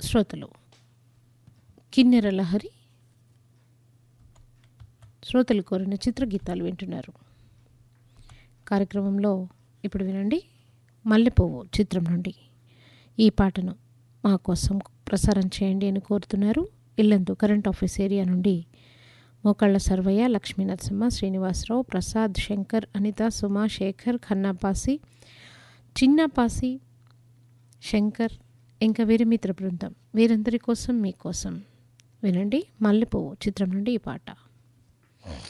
శ్రోతలు కిన్నెర లహరి శ్రోతలు కోరిన చిత్రగీతాలు వింటున్నారు కార్యక్రమంలో ఇప్పుడు వినండి మల్లెపువ్వు చిత్రం నుండి ఈ పాటను మా కోసం ప్రసారం చేయండి అని కోరుతున్నారు ఇల్లందు కరెంట్ ఆఫీస్ ఏరియా నుండి మోకళ్ళ సర్వయ్య లక్ష్మీ నరసింహ శ్రీనివాసరావు ప్రసాద్ శంకర్ అనిత సుమా శేఖర్ ఖన్నాపాసి చిన్నపాసి శంకర్ ఇంకా వీరి మిత్ర బృందం వీరందరి కోసం మీకోసం వినండి మల్లెపువ్వు చిత్రం నుండి ఈ పాట